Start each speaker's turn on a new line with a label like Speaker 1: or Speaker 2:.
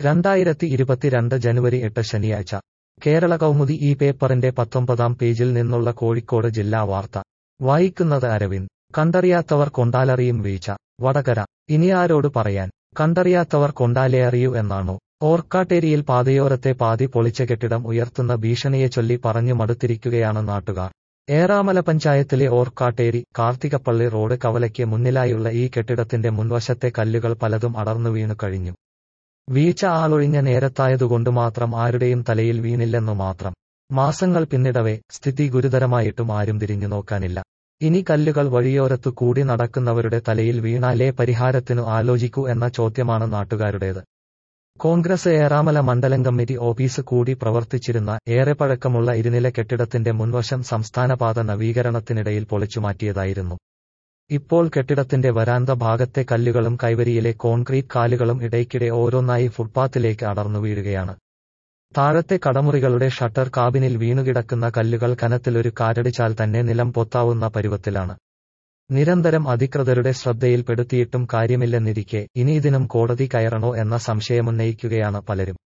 Speaker 1: രണ്ടായിരത്തി ഇരുപത്തിരണ്ട് ജനുവരി എട്ട് ശനിയാഴ്ച കേരള കൗമുദി ഈ പേപ്പറിന്റെ പത്തൊമ്പതാം പേജിൽ നിന്നുള്ള കോഴിക്കോട് ജില്ലാ വാർത്ത വായിക്കുന്നത് അരവിന്ദ് കണ്ടറിയാത്തവർ കൊണ്ടാലറിയും വീഴ്ച വടകര ഇനിയാരോട് പറയാൻ കണ്ടറിയാത്തവർ കൊണ്ടാലേ അറിയൂ എന്നാണോ ഓർക്കാട്ടേരിയിൽ പാതയോരത്തെ പാതി പൊളിച്ച കെട്ടിടം ഉയർത്തുന്ന ഭീഷണിയെ ചൊല്ലി പറഞ്ഞു മടുത്തിരിക്കുകയാണ് നാട്ടുകാർ ഏറാമല പഞ്ചായത്തിലെ ഓർക്കാട്ടേരി കാർത്തികപ്പള്ളി റോഡ് കവലയ്ക്ക് മുന്നിലായുള്ള ഈ കെട്ടിടത്തിന്റെ മുൻവശത്തെ കല്ലുകൾ പലതും അടർന്നു വീണു കഴിഞ്ഞു വീഴ്ച ആളൊഴിഞ്ഞ നേരത്തായതുകൊണ്ട് മാത്രം ആരുടെയും തലയിൽ വീണില്ലെന്നു മാത്രം മാസങ്ങൾ പിന്നിടവേ സ്ഥിതി ഗുരുതരമായിട്ടും ആരും തിരിഞ്ഞു നോക്കാനില്ല ഇനി കല്ലുകൾ വഴിയോരത്തു കൂടി നടക്കുന്നവരുടെ തലയിൽ വീണാലേ പരിഹാരത്തിനു ആലോചിക്കൂ എന്ന ചോദ്യമാണ് നാട്ടുകാരുടേത് കോൺഗ്രസ് ഏറാമല മണ്ഡലം കമ്മിറ്റി ഓഫീസ് കൂടി പ്രവർത്തിച്ചിരുന്ന ഏറെ പഴക്കമുള്ള ഇരുനില കെട്ടിടത്തിന്റെ മുൻവശം സംസ്ഥാനപാത നവീകരണത്തിനിടയിൽ പൊളിച്ചുമാറ്റിയതായിരുന്നു ഇപ്പോൾ കെട്ടിടത്തിന്റെ വരാന്ത ഭാഗത്തെ കല്ലുകളും കൈവരിയിലെ കോൺക്രീറ്റ് കാലുകളും ഇടയ്ക്കിടെ ഓരോന്നായി ഫുട്പാത്തിലേക്ക് അടർന്നു വീഴുകയാണ് താഴത്തെ കടമുറികളുടെ ഷട്ടർ കാബിനിൽ വീണുകിടക്കുന്ന കല്ലുകൾ കനത്തിലൊരു കാരടിച്ചാൽ തന്നെ നിലം പൊത്താവുന്ന പരുവത്തിലാണ് നിരന്തരം അധികൃതരുടെ ശ്രദ്ധയിൽപ്പെടുത്തിയിട്ടും കാര്യമില്ലെന്നിരിക്കെ ഇനി ഇതിനും കോടതി കയറണോ എന്ന സംശയമുന്നയിക്കുകയാണ് പലരും